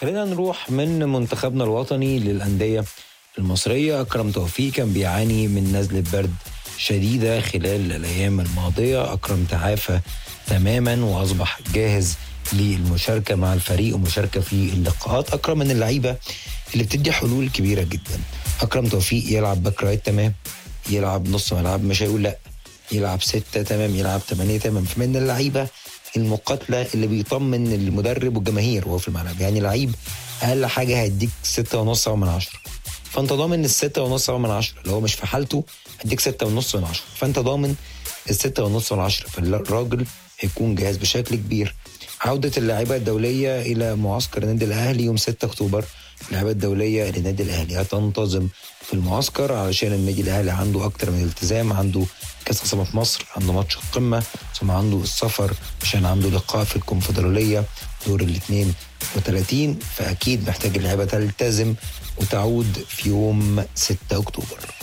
خلينا نروح من منتخبنا الوطني للأندية المصرية أكرم توفيق كان بيعاني من نزلة برد شديدة خلال الأيام الماضية أكرم تعافى تماما وأصبح جاهز للمشاركة مع الفريق ومشاركة في اللقاءات أكرم من اللعيبة اللي بتدي حلول كبيرة جدا أكرم توفيق يلعب باك رايت تمام يلعب نص ملعب مش هيقول لا يلعب ستة تمام يلعب ثمانية تمام فمن اللعيبة المقاتلة اللي بيطمن المدرب والجماهير وهو في الملعب يعني لعيب أقل حاجة هيديك ستة ونص أو من عشرة فأنت ضامن الستة ونص أو من عشرة اللي هو مش في حالته هيديك ستة ونص من عشرة فأنت ضامن الستة ونص من عشرة فالراجل هيكون جاهز بشكل كبير عودة اللاعبة الدولية إلى معسكر النادي الأهلي يوم 6 أكتوبر اللاعبة الدولية للنادي الأهلي هتنتظم في المعسكر علشان النادي الأهلي عنده أكتر من التزام عنده كأس عاصمة مصر عنده ماتش القمة ثم عنده السفر عشان عنده لقاء في الكونفدرالية دور ال 32 فأكيد محتاج اللعيبة تلتزم وتعود في يوم 6 أكتوبر